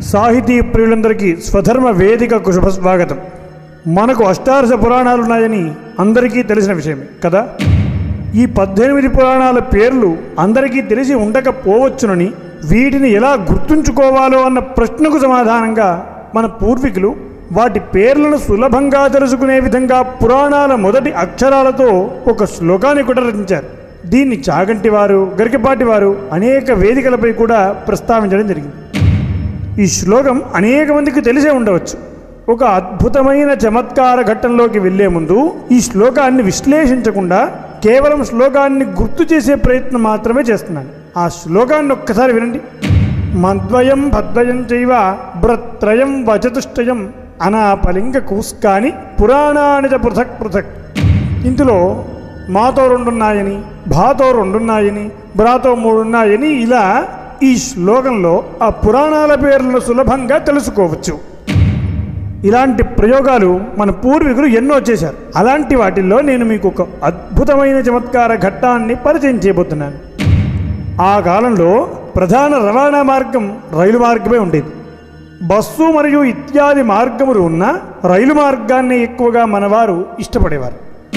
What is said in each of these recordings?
సాహితీ ప్రియులందరికీ స్వధర్మ వేదికకు శుభ స్వాగతం మనకు అష్టాదశ పురాణాలు ఉన్నాయని అందరికీ తెలిసిన విషయమే కదా ఈ పద్దెనిమిది పురాణాల పేర్లు అందరికీ తెలిసి ఉండకపోవచ్చునని వీటిని ఎలా గుర్తుంచుకోవాలో అన్న ప్రశ్నకు సమాధానంగా మన పూర్వీకులు వాటి పేర్లను సులభంగా తెలుసుకునే విధంగా పురాణాల మొదటి అక్షరాలతో ఒక శ్లోకాన్ని కూడా రచించారు దీన్ని చాగంటి వారు గరికపాటి వారు అనేక వేదికలపై కూడా ప్రస్తావించడం జరిగింది ఈ శ్లోకం అనేక మందికి తెలిసే ఉండవచ్చు ఒక అద్భుతమైన చమత్కార ఘట్టంలోకి వెళ్లే ముందు ఈ శ్లోకాన్ని విశ్లేషించకుండా కేవలం శ్లోకాన్ని గుర్తు చేసే ప్రయత్నం మాత్రమే చేస్తున్నాను ఆ శ్లోకాన్ని ఒక్కసారి వినండి మద్వయం భద్వయం చైవ బ్రత్రయం వచతుష్టయం అనాపలింగ కూస్కాని పురాణాని చ పృథక్ పృథక్ ఇందులో మాతో రెండున్నాయని భాతో రెండున్నాయని బ్రాతో మూడున్నాయని ఇలా ఈ శ్లోకంలో ఆ పురాణాల పేర్లను సులభంగా తెలుసుకోవచ్చు ఇలాంటి ప్రయోగాలు మన పూర్వీకులు ఎన్నో చేశారు అలాంటి వాటిల్లో నేను మీకు ఒక అద్భుతమైన చమత్కార ఘట్టాన్ని పరిచయం చేయబోతున్నాను ఆ కాలంలో ప్రధాన రవాణా మార్గం రైలు మార్గమే ఉండేది బస్సు మరియు ఇత్యాది మార్గములు ఉన్న రైలు మార్గాన్ని ఎక్కువగా మనవారు ఇష్టపడేవారు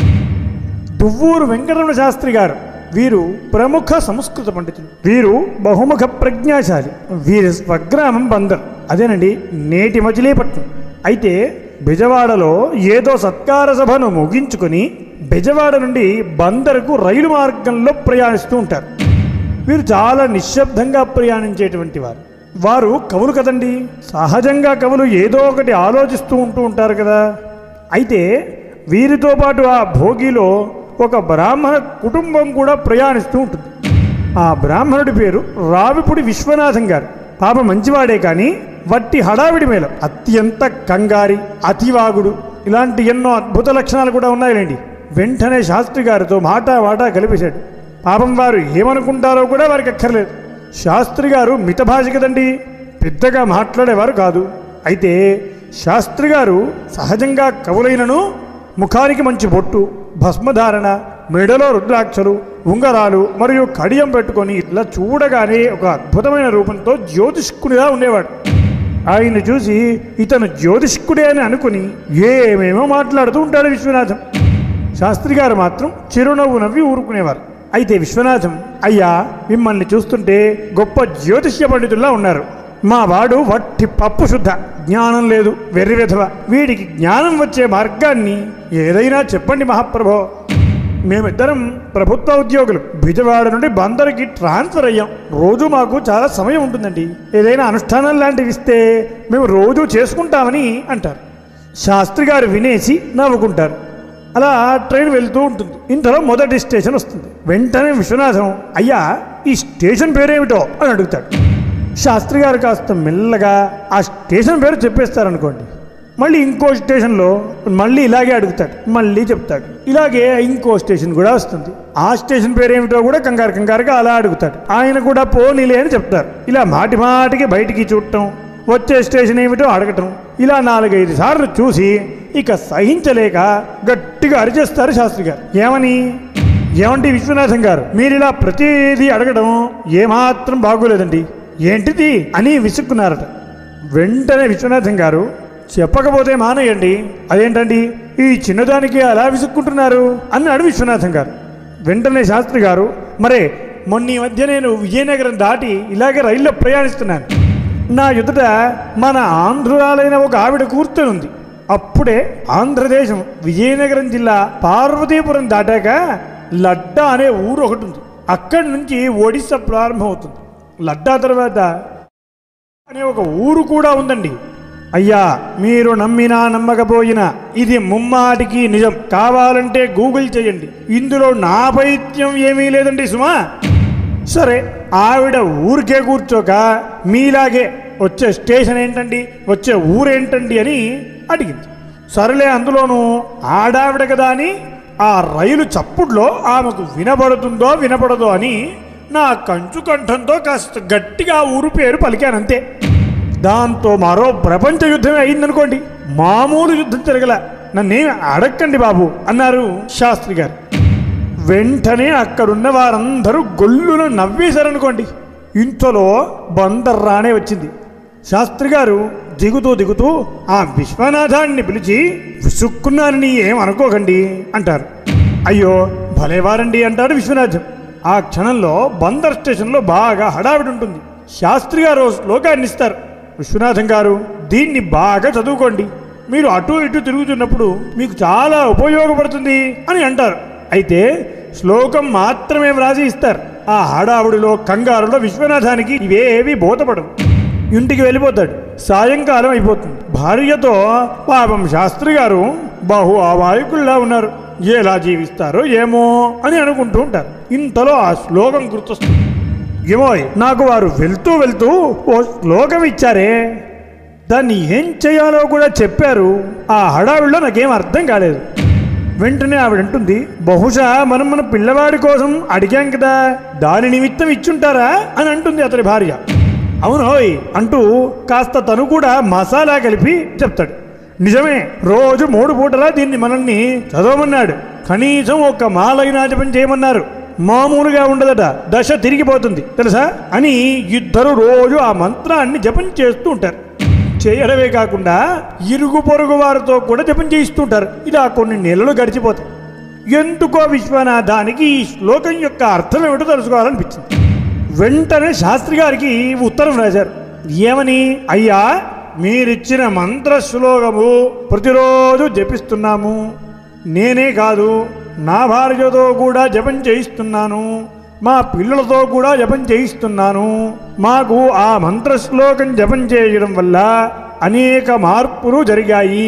దువ్వూరు వెంకటరమణ శాస్త్రి గారు వీరు ప్రముఖ సంస్కృత పండితులు వీరు బహుముఖ ప్రజ్ఞాశాలి వీరి స్వగ్రామం బందర్ అదేనండి నేటి మచిలీపట్నం అయితే బెజవాడలో ఏదో సత్కార సభను ముగించుకొని బెజవాడ నుండి బందరుకు రైలు మార్గంలో ప్రయాణిస్తూ ఉంటారు వీరు చాలా నిశ్శబ్దంగా ప్రయాణించేటువంటి వారు వారు కవులు కదండి సహజంగా కవులు ఏదో ఒకటి ఆలోచిస్తూ ఉంటూ ఉంటారు కదా అయితే వీరితో పాటు ఆ భోగిలో ఒక బ్రాహ్మణ కుటుంబం కూడా ప్రయాణిస్తూ ఉంటుంది ఆ బ్రాహ్మణుడి పేరు రావిపుడి విశ్వనాథం గారు పాప మంచివాడే కానీ వట్టి హడావిడి మేళ అత్యంత కంగారి అతివాగుడు ఇలాంటి ఎన్నో అద్భుత లక్షణాలు కూడా ఉన్నాయిలేండి వెంటనే శాస్త్రి గారితో మాటా వాటా కలిపేశాడు పాపం వారు ఏమనుకుంటారో కూడా వారికి అక్కర్లేదు శాస్త్రి గారు మితభాష కదండి పెద్దగా మాట్లాడేవారు కాదు అయితే శాస్త్రి గారు సహజంగా కవులైనను ముఖానికి మంచి బొట్టు భస్మధారణ మెడలో రుద్రాక్షలు ఉంగరాలు మరియు కడియం పెట్టుకొని ఇట్లా చూడగానే ఒక అద్భుతమైన రూపంతో జ్యోతిష్కునిలా ఉండేవాడు ఆయన చూసి ఇతను జ్యోతిష్కుడే అని అనుకుని ఏమేమో మాట్లాడుతూ ఉంటాడు విశ్వనాథం శాస్త్రి గారు మాత్రం చిరునవ్వు నవ్వి ఊరుకునేవారు అయితే విశ్వనాథం అయ్యా మిమ్మల్ని చూస్తుంటే గొప్ప జ్యోతిష్య పండితుల్లా ఉన్నారు మా వాడు వట్టి పప్పు శుద్ధ జ్ఞానం లేదు వెర్రి విధవ వీడికి జ్ఞానం వచ్చే మార్గాన్ని ఏదైనా చెప్పండి మహాప్రభో మేమిద్దరం ప్రభుత్వ ఉద్యోగులు బిజవాడ నుండి బందరికి ట్రాన్స్ఫర్ అయ్యాం రోజు మాకు చాలా సమయం ఉంటుందండి ఏదైనా అనుష్ఠానం లాంటివి ఇస్తే మేము రోజు చేసుకుంటామని అంటారు శాస్త్రి గారు వినేసి నవ్వుకుంటారు అలా ట్రైన్ వెళ్తూ ఉంటుంది ఇంతలో మొదటి స్టేషన్ వస్తుంది వెంటనే విశ్వనాథం అయ్యా ఈ స్టేషన్ పేరేమిటో అని అడుగుతాడు శాస్త్రి గారు కాస్త మెల్లగా ఆ స్టేషన్ పేరు చెప్పేస్తారనుకోండి మళ్ళీ ఇంకో స్టేషన్లో మళ్ళీ ఇలాగే అడుగుతాడు మళ్ళీ చెప్తాడు ఇలాగే ఇంకో స్టేషన్ కూడా వస్తుంది ఆ స్టేషన్ పేరేమిటో కూడా కంగారు కంగారుగా అలా అడుగుతాడు ఆయన కూడా పోనీలే అని చెప్తారు ఇలా మాటి మాటికి బయటికి చూడటం వచ్చే స్టేషన్ ఏమిటో అడగటం ఇలా నాలుగైదు సార్లు చూసి ఇక సహించలేక గట్టిగా అరిచేస్తారు శాస్త్రి గారు ఏమని ఏమండి విశ్వనాథం గారు మీరు ఇలా ప్రతిదీ అడగడం ఏమాత్రం బాగోలేదండి ఏంటిది అని విసుక్కున్నారట వెంటనే విశ్వనాథం గారు చెప్పకపోతే మానేయండి అదేంటండి ఈ చిన్నదానికి అలా విసుక్కుంటున్నారు అన్నాడు విశ్వనాథం గారు వెంటనే శాస్త్రి గారు మరే మొన్న ఈ మధ్య నేను విజయనగరం దాటి ఇలాగే రైల్లో ప్రయాణిస్తున్నాను నా ఎదుట మన ఆంధ్రురాలైన ఒక ఆవిడ కూర్చొని ఉంది అప్పుడే ఆంధ్రదేశం విజయనగరం జిల్లా పార్వతీపురం దాటాక లడ్డా అనే ఊరు ఒకటి ఉంది అక్కడి నుంచి ఒడిస్సా ప్రారంభమవుతుంది లడ్డా తర్వాత అనే ఒక ఊరు కూడా ఉందండి అయ్యా మీరు నమ్మినా నమ్మకపోయినా ఇది ముమ్మాటికి నిజం కావాలంటే గూగుల్ చేయండి ఇందులో నా పైత్యం ఏమీ లేదండి సుమా సరే ఆవిడ ఊరికే కూర్చోక మీలాగే వచ్చే స్టేషన్ ఏంటండి వచ్చే ఊరేంటండి అని అడిగింది సరేలే అందులోనూ ఆడావిడ కదా అని ఆ రైలు చప్పుడులో ఆమెకు వినబడుతుందో వినపడదో అని నా కంచు కంఠంతో కాస్త గట్టిగా ఆ ఊరు పేరు పలికానంతే దాంతో మరో ప్రపంచ యుద్ధమే అయిందనుకోండి మామూలు యుద్ధం జరగల నన్నేమి అడక్కండి బాబు అన్నారు శాస్త్రి గారు వెంటనే అక్కడున్న వారందరూ గొల్లును నవ్వేశారనుకోండి ఇంతలో బందర్రానే వచ్చింది శాస్త్రి గారు దిగుతూ దిగుతూ ఆ విశ్వనాథాన్ని పిలిచి విసుక్కున్నానని ఏం అనుకోకండి అంటారు అయ్యో భలేవారండి అంటాడు విశ్వనాథం ఆ క్షణంలో బందర్ స్టేషన్లో బాగా హడావిడి ఉంటుంది శాస్త్రి గారు ఓ శ్లోకాన్ని ఇస్తారు విశ్వనాథం గారు దీన్ని బాగా చదువుకోండి మీరు అటు ఇటు తిరుగుతున్నప్పుడు మీకు చాలా ఉపయోగపడుతుంది అని అంటారు అయితే శ్లోకం మాత్రమే వ్రాసి ఇస్తారు ఆ హడావుడిలో కంగారులో విశ్వనాథానికి ఇవేవి బోధపడవు ఇంటికి వెళ్ళిపోతాడు సాయంకాలం అయిపోతుంది భార్యతో పాపం శాస్త్రి గారు బహు అమాయకుల్లా ఉన్నారు ఎలా జీవిస్తారో ఏమో అని అనుకుంటూ ఉంటారు ఇంతలో ఆ శ్లోకం గుర్తొస్తుంది ఏమో నాకు వారు వెళ్తూ వెళ్తూ ఓ శ్లోకం ఇచ్చారే దాన్ని ఏం చేయాలో కూడా చెప్పారు ఆ హడావిడిలో నాకేం అర్థం కాలేదు వెంటనే ఆవిడ అంటుంది బహుశా మనం మన పిల్లవాడి కోసం అడిగాం కదా దాని నిమిత్తం ఇచ్చుంటారా అని అంటుంది అతడి భార్య అవునోయ్ అంటూ కాస్త తను కూడా మసాలా కలిపి చెప్తాడు నిజమే రోజు మూడు పూటలా దీన్ని మనల్ని చదవమన్నాడు కనీసం ఒక్క మాలైనా జపం చేయమన్నారు మామూలుగా ఉండదట దశ తిరిగిపోతుంది తెలుసా అని ఇద్దరు రోజు ఆ మంత్రాన్ని జపం చేస్తూ ఉంటారు చేయడమే కాకుండా ఇరుగు పొరుగు వారితో కూడా జపం చేయిస్తుంటారు ఇలా కొన్ని నెలలు గడిచిపోతాయి ఎందుకో విశ్వనాథానికి ఈ శ్లోకం యొక్క అర్థం ఏమిటో తెలుసుకోవాలనిపించింది వెంటనే శాస్త్రి గారికి ఉత్తరం రాశారు ఏమని అయ్యా మీరిచ్చిన మంత్ర శ్లోకము ప్రతిరోజు జపిస్తున్నాము నేనే కాదు నా భార్యతో కూడా జపం చేయిస్తున్నాను మా పిల్లలతో కూడా జపం చేయిస్తున్నాను మాకు ఆ మంత్ర శ్లోకం జపం చేయడం వల్ల అనేక మార్పులు జరిగాయి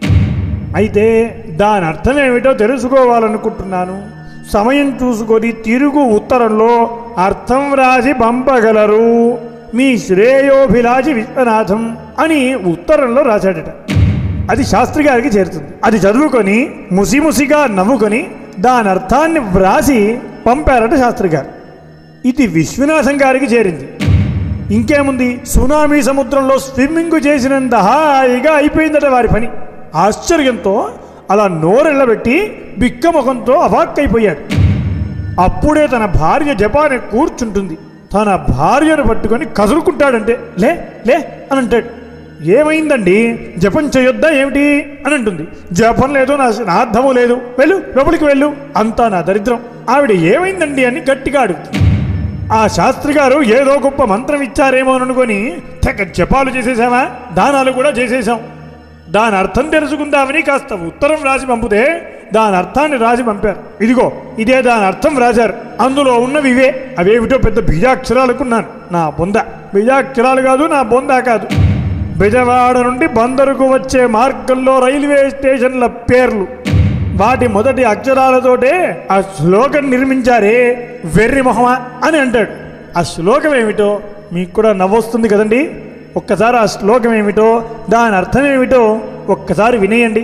అయితే దాని అర్థం ఏమిటో తెలుసుకోవాలనుకుంటున్నాను సమయం చూసుకొని తిరుగు ఉత్తరంలో అర్థం వ్రాసి పంపగలరు మీ శ్రేయోభిలాషి విశ్వనాథం అని ఉత్తరంలో రాశాడట అది శాస్త్రి గారికి చేరుతుంది అది చదువుకొని ముసిముసిగా నవ్వుకొని దాని అర్థాన్ని వ్రాసి పంపారట శాస్త్రి గారు ఇది విశ్వనాథం గారికి చేరింది ఇంకేముంది సునామీ సముద్రంలో స్విమ్మింగ్ చేసినంత హాయిగా అయిపోయిందట వారి పని ఆశ్చర్యంతో అలా నోరెళ్ళబెట్టి బిక్కముఖంతో అవాక్కైపోయాడు అప్పుడే తన భార్య జపాని కూర్చుంటుంది తన భార్యను పట్టుకొని కసురుకుంటాడంటే లే లే అని అంటాడు ఏమైందండి జపం చేయొద్దా ఏమిటి అని అంటుంది జపం లేదు నా నార్థము లేదు వెళ్ళు లోపలికి వెళ్ళు అంతా నా దరిద్రం ఆవిడ ఏమైందండి అని గట్టిగా అడుగుతుంది ఆ శాస్త్రి గారు ఏదో గొప్ప మంత్రం ఇచ్చారేమో అని అనుకొని తెగ జపాలు చేసేసామా దానాలు కూడా చేసేసాం దాని అర్థం తెలుసుకుందామని కాస్త ఉత్తరం రాసి పంపితే దాని అర్థాన్ని రాసి పంపారు ఇదిగో ఇదే దాని అర్థం రాశారు అందులో ఉన్నవి ఇవే అవేమిటో పెద్ద బీజాక్షరాలకున్నాను నా బొంద బీజాక్షరాలు కాదు నా బొంద కాదు బెజవాడ నుండి బందరుకు వచ్చే మార్గంలో రైల్వే స్టేషన్ల పేర్లు వాటి మొదటి అక్షరాలతోటే ఆ శ్లోకం నిర్మించారే వెర్రి మొహమా అని అంటాడు ఆ శ్లోకం ఏమిటో మీకు కూడా నవ్వొస్తుంది కదండి ఒక్కసారి ఆ శ్లోకం ఏమిటో దాని అర్థం ఏమిటో ఒక్కసారి వినేయండి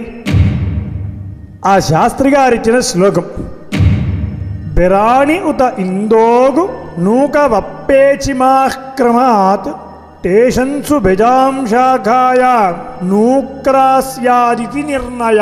ఆ శాస్త్రి గారిచ్చిన శ్లోకం బెరాణి ఉత ఇందోగు నూక వప్పేచిమాక్రమాత్ టేషన్సు బెజాం శాఖాయ నూక్రాస్యాదితి నిర్ణయ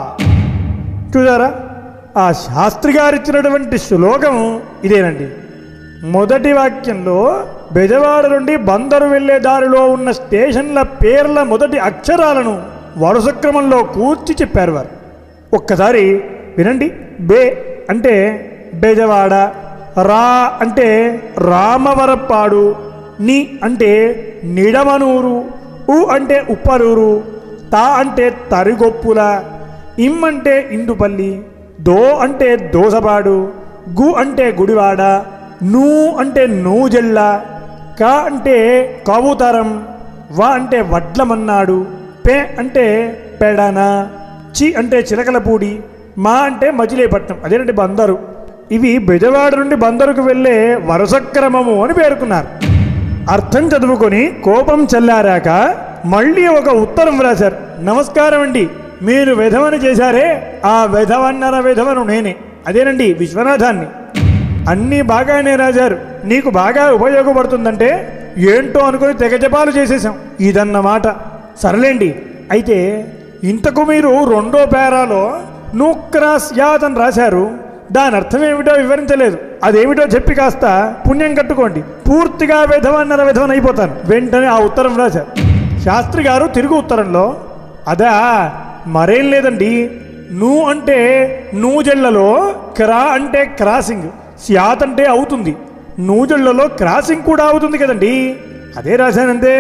చూసారా ఆ శాస్త్రి గారిచ్చినటువంటి శ్లోకం ఇదేనండి మొదటి వాక్యంలో బెజవాడ నుండి బందరు వెళ్లే దారిలో ఉన్న స్టేషన్ల పేర్ల మొదటి అక్షరాలను వరుస క్రమంలో కూర్చి చెప్పారు వారు ఒక్కసారి వినండి బే అంటే బెజవాడ రా అంటే రామవరపాడు ని అంటే నిడమనూరు ఉ అంటే ఉప్పలూరు తా అంటే తరిగొప్పుల ఇమ్ అంటే ఇందుపల్లి దో అంటే దోసపాడు గు అంటే గుడివాడ నూ అంటే నూజెల్ల క అంటే కవుతరం వ అంటే వడ్లమన్నాడు పె అంటే పెడన చి అంటే చిలకలపూడి మా అంటే మజిలీపట్నం అదేనండి బందరు ఇవి బెజవాడ నుండి బందరుకు వెళ్ళే వరుస క్రమము అని పేర్కొన్నారు అర్థం చదువుకొని కోపం చల్లారాక మళ్ళీ ఒక ఉత్తరం రాశారు నమస్కారం అండి మీరు విధవని చేశారే ఆ విధవన్నర విధవను నేనే అదేనండి విశ్వనాథాన్ని అన్నీ బాగానే రాశారు నీకు బాగా ఉపయోగపడుతుందంటే ఏంటో అనుకుని తెగ జపాలు చేసేసాం ఇదన్నమాట సర్లేండి అయితే ఇంతకు మీరు రెండో పేరాలో నూక్రాస్ యాద్ అని రాశారు దాని అర్థం ఏమిటో వివరించలేదు అదేమిటో చెప్పి కాస్త పుణ్యం కట్టుకోండి పూర్తిగా విధవన్నర విధవన్ అయిపోతాను వెంటనే ఆ ఉత్తరం రాశారు శాస్త్రి గారు తిరుగు ఉత్తరంలో అదా మరేం లేదండి ను అంటే నూజళ్లలో క్రా అంటే క్రాసింగ్ స్యాత్ అంటే అవుతుంది నూజళ్లలో క్రాసింగ్ కూడా అవుతుంది కదండి అదే రాశానంతే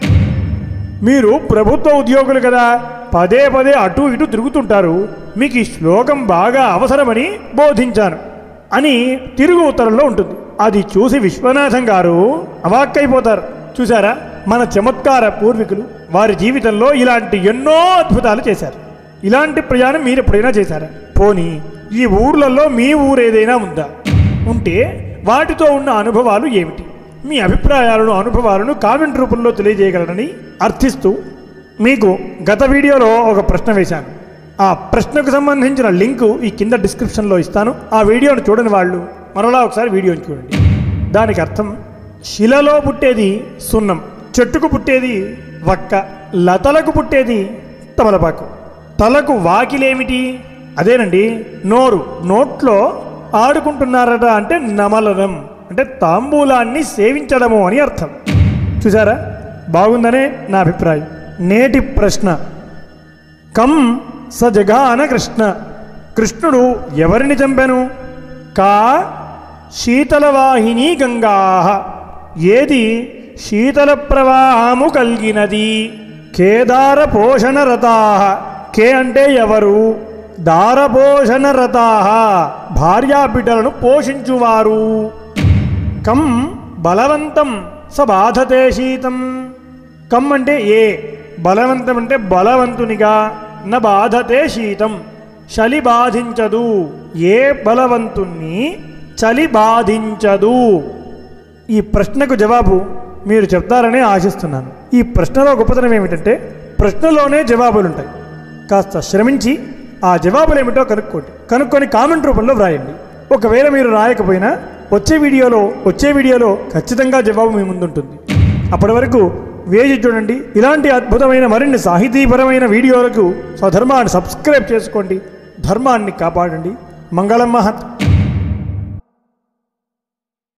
మీరు ప్రభుత్వ ఉద్యోగులు కదా పదే పదే అటు ఇటు తిరుగుతుంటారు మీకు ఈ శ్లోకం బాగా అవసరమని బోధించాను అని తిరుగు ఉత్తరంలో ఉంటుంది అది చూసి విశ్వనాథం గారు అవాక్కైపోతారు చూసారా మన చమత్కార పూర్వీకులు వారి జీవితంలో ఇలాంటి ఎన్నో అద్భుతాలు చేశారు ఇలాంటి ప్రయాణం మీరు ఎప్పుడైనా చేశారా పోనీ ఈ ఊర్లలో మీ ఊరు ఏదైనా ఉందా ఉంటే వాటితో ఉన్న అనుభవాలు ఏమిటి మీ అభిప్రాయాలను అనుభవాలను కామెంట్ రూపంలో తెలియజేయగలరని అర్థిస్తూ మీకు గత వీడియోలో ఒక ప్రశ్న వేశాను ఆ ప్రశ్నకు సంబంధించిన లింకు ఈ కింద డిస్క్రిప్షన్లో ఇస్తాను ఆ వీడియోను చూడని వాళ్ళు మరలా ఒకసారి వీడియోని చూడండి దానికి అర్థం శిలలో పుట్టేది సున్నం చెట్టుకు పుట్టేది వక్క లతలకు పుట్టేది తమలపాకు తలకు వాకిలేమిటి అదేనండి నోరు నోట్లో ఆడుకుంటున్నారట అంటే నమలనం అంటే తాంబూలాన్ని సేవించడము అని అర్థం చూసారా బాగుందనే నా అభిప్రాయం నేటి ప్రశ్న కం స జగాన కృష్ణ కృష్ణుడు ఎవరిని చంపాను కా శీతలవాహిని గంగా ఏది శీతల ప్రవాహము కలిగినది కేదార పోషణ రతా కే అంటే ఎవరు దారపోషణ రతా భార్యాబిడ్డలను పోషించువారు కం బలవంతం స బాధతే శీతం కం అంటే ఏ బలవంతం అంటే బలవంతునిగా న బాధతే శీతం చలి బాధించదు ఏ బలవంతుణ్ణి చలి బాధించదు ఈ ప్రశ్నకు జవాబు మీరు చెప్తారని ఆశిస్తున్నాను ఈ ప్రశ్నలో గొప్పతనం ఏమిటంటే ప్రశ్నలోనే జవాబులు ఉంటాయి కాస్త శ్రమించి ఆ జవాబులు ఏమిటో కనుక్కోండి కనుక్కొని కామెంట్ రూపంలో వ్రాయండి ఒకవేళ మీరు రాయకపోయినా వచ్చే వీడియోలో వచ్చే వీడియోలో ఖచ్చితంగా జవాబు మీ ముందుంటుంది అప్పటి వరకు వేచి చూడండి ఇలాంటి అద్భుతమైన మరిన్ని సాహితీపరమైన వీడియోలకు స్వధర్మాన్ని సబ్స్క్రైబ్ చేసుకోండి ధర్మాన్ని కాపాడండి మంగళం మహత్